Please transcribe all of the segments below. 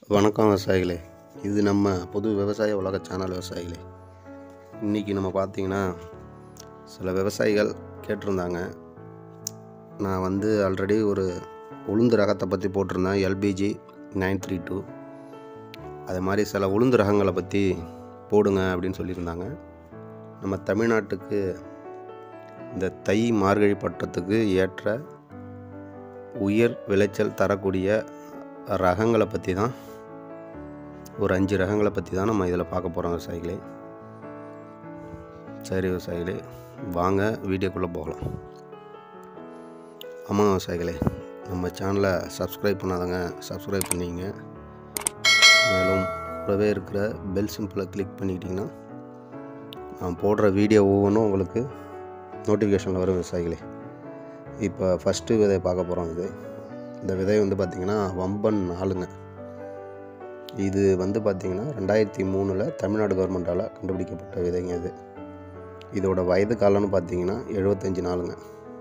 வணக்கம் விவசாயிகளே இது நம்ம புது விவசாய உலக சேனல் விவசாயிகளே இன்றைக்கி நம்ம பார்த்தீங்கன்னா சில விவசாயிகள் கேட்டிருந்தாங்க நான் வந்து ஆல்ரெடி ஒரு உளுந்து ரகத்தை பற்றி போட்டிருந்தேன் எல்பிஜி நைன் த்ரீ டூ அது மாதிரி சில உளுந்து ரகங்களை பற்றி போடுங்க அப்படின்னு சொல்லியிருந்தாங்க நம்ம தமிழ்நாட்டுக்கு இந்த தை மார்கழி பட்டத்துக்கு ஏற்ற உயர் விளைச்சல் தரக்கூடிய ரகங்களை பற்றி தான் ஒரு அஞ்சு ரகங்களை பற்றி தான் நம்ம இதில் பார்க்க போகிறோம் விவசாயிகளே சரி விவசாயிகளே வாங்க வீடியோக்குள்ளே போகலாம் ஆமாம் விவசாயிகளே நம்ம சேனலை சப்ஸ்கிரைப் பண்ணாதங்க சப்ஸ்கிரைப் பண்ணிங்க மேலும் கூடவே இருக்கிற பெல் சிம்பிளை கிளிக் பண்ணிக்கிட்டிங்கன்னா நான் போடுற வீடியோ ஒவ்வொன்றும் உங்களுக்கு நோட்டிஃபிகேஷனில் வரும் விவசாயிகளே இப்போ ஃபஸ்ட்டு விதை பார்க்க போகிறோம் இது இந்த விதை வந்து பார்த்திங்கன்னா வம்பன் நாலுங்க இது வந்து பார்த்திங்கன்னா ரெண்டாயிரத்தி மூணில் தமிழ்நாடு கவர்மெண்ட்டால் கண்டுபிடிக்கப்பட்ட விதைங்க இது இதோட வயது காலம்னு பார்த்தீங்கன்னா எழுபத்தஞ்சி நாளுங்க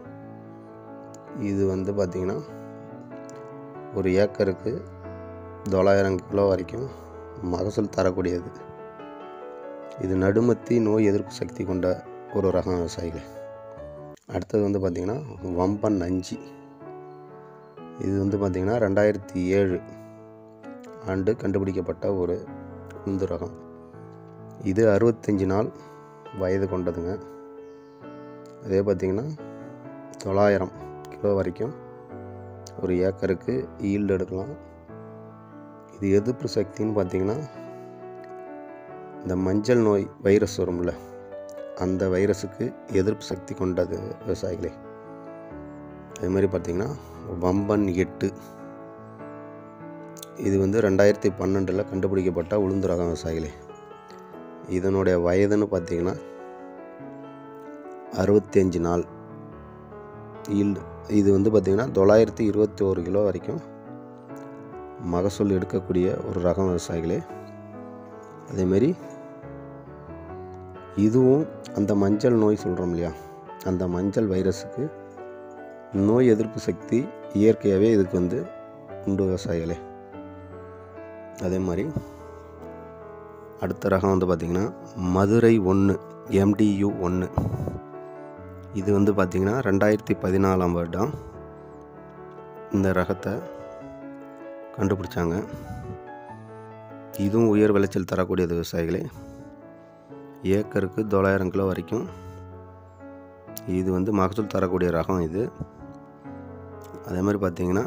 இது வந்து பார்த்திங்கன்னா ஒரு ஏக்கருக்கு தொள்ளாயிரம் கிலோ வரைக்கும் மகசூல் தரக்கூடியது இது நடுமத்தி நோய் எதிர்ப்பு சக்தி கொண்ட ஒரு ரகம் விவசாயிகள் அடுத்தது வந்து பார்த்திங்கன்னா வம்பன் அஞ்சு இது வந்து பார்த்திங்கன்னா ரெண்டாயிரத்தி ஏழு ஆண்டு கண்டுபிடிக்கப்பட்ட ஒரு உளுந்து ரகம் இது அறுபத்தஞ்சி நாள் வயது கொண்டதுங்க அதே பார்த்திங்கன்னா தொள்ளாயிரம் கிலோ வரைக்கும் ஒரு ஏக்கருக்கு ஈல்டு எடுக்கலாம் இது எதிர்ப்பு சக்தின்னு பார்த்திங்கன்னா இந்த மஞ்சள் நோய் வைரஸ் வரும்ல அந்த வைரஸுக்கு எதிர்ப்பு சக்தி கொண்டது விவசாயிகளே அது மாதிரி பார்த்திங்கன்னா வம்பன் எட்டு இது வந்து ரெண்டாயிரத்தி பன்னெண்டில் கண்டுபிடிக்கப்பட்ட உளுந்து ரகம் விவசாயிகளே இதனுடைய வயதுன்னு பார்த்தீங்கன்னா அறுபத்தி அஞ்சு நாள் ஈல்டு இது வந்து பார்த்திங்கன்னா தொள்ளாயிரத்தி இருபத்தி ஒரு கிலோ வரைக்கும் மகசூல் எடுக்கக்கூடிய ஒரு ரகம் விவசாயிகளே அதேமாரி இதுவும் அந்த மஞ்சள் நோய் சொல்கிறோம் இல்லையா அந்த மஞ்சள் வைரஸுக்கு நோய் எதிர்ப்பு சக்தி இயற்கையாகவே இதுக்கு வந்து உண்டு விவசாயிகளே அதே மாதிரி அடுத்த ரகம் வந்து பார்த்திங்கன்னா மதுரை ஒன்று எம்டியு ஒன்று இது வந்து பார்த்திங்கன்னா ரெண்டாயிரத்தி பதினாலாம் வருடம் இந்த ரகத்தை கண்டுபிடிச்சாங்க இதுவும் உயர் விளைச்சல் தரக்கூடியது விவசாயிகளே ஏக்கருக்கு தொள்ளாயிரம் கிலோ வரைக்கும் இது வந்து மகசூல் தரக்கூடிய ரகம் இது அதே மாதிரி பார்த்திங்கன்னா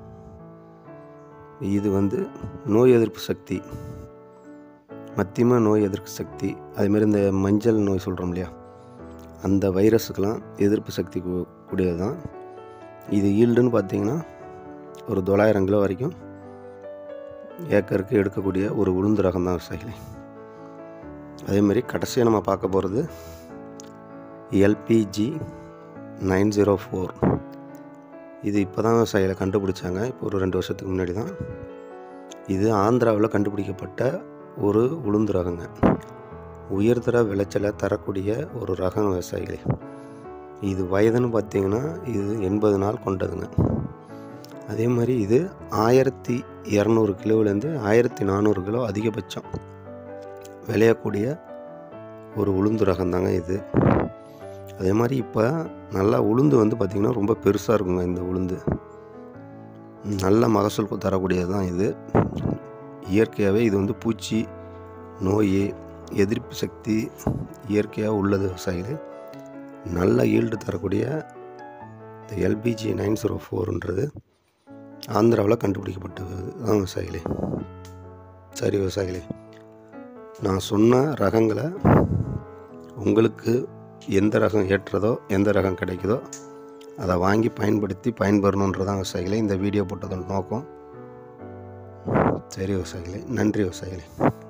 இது வந்து நோய் எதிர்ப்பு சக்தி மத்தியமாக நோய் எதிர்ப்பு சக்தி அதேமாரி இந்த மஞ்சள் நோய் சொல்கிறோம் இல்லையா அந்த வைரஸுக்கெலாம் எதிர்ப்பு சக்தி கூ- கூடியது தான் இது ஈல்டுன்னு பார்த்தீங்கன்னா ஒரு தொள்ளாயிரம் கிலோ வரைக்கும் ஏக்கருக்கு எடுக்கக்கூடிய ஒரு உளுந்து ரகம் தான் விவசாயிகளே அதேமாரி கடைசியாக நம்ம பார்க்க போகிறது எல்பிஜி நைன் ஜீரோ ஃபோர் இது இப்போ தான் விவசாயிகளை கண்டுபிடிச்சாங்க இப்போ ஒரு ரெண்டு வருஷத்துக்கு முன்னாடி தான் இது ஆந்திராவில் கண்டுபிடிக்கப்பட்ட ஒரு உளுந்து ரகங்க உயர்தர விளைச்சலை தரக்கூடிய ஒரு ரகம் விவசாயிகளே இது வயதுன்னு பார்த்தீங்கன்னா இது எண்பது நாள் கொண்டதுங்க அதே மாதிரி இது ஆயிரத்தி இரநூறு கிலோவிலேருந்து ஆயிரத்தி நானூறு கிலோ அதிகபட்சம் விளையக்கூடிய ஒரு உளுந்து ரகம் தாங்க இது அதே மாதிரி இப்போ நல்லா உளுந்து வந்து பார்த்திங்கன்னா ரொம்ப பெருசாக இருக்குங்க இந்த உளுந்து நல்ல மகசூல் கு- தரக்கூடியது தான் இது இயற்கையாகவே இது வந்து பூச்சி நோய் எதிர்ப்பு சக்தி இயற்கையாக உள்ளது விவசாயிகள் நல்ல ஈல்டு தரக்கூடிய இந்த எல்பிஜி நைன் ஜீரோ ஃபோர்ன்றது ஆந்திராவில் கண்டுபிடிக்கப்பட்டது தான் விவசாயிகளே சரி விவசாயிகளே நான் சொன்ன ரகங்களை உங்களுக்கு எந்த ரகம் ஏற்றதோ எந்த ரகம் கிடைக்குதோ அதை வாங்கி பயன்படுத்தி பயன்பெறணுன்றதான் விவசாயிகளே இந்த வீடியோ போட்டதோட நோக்கம் சரி விவசாயிகளே நன்றி விவசாயிகளே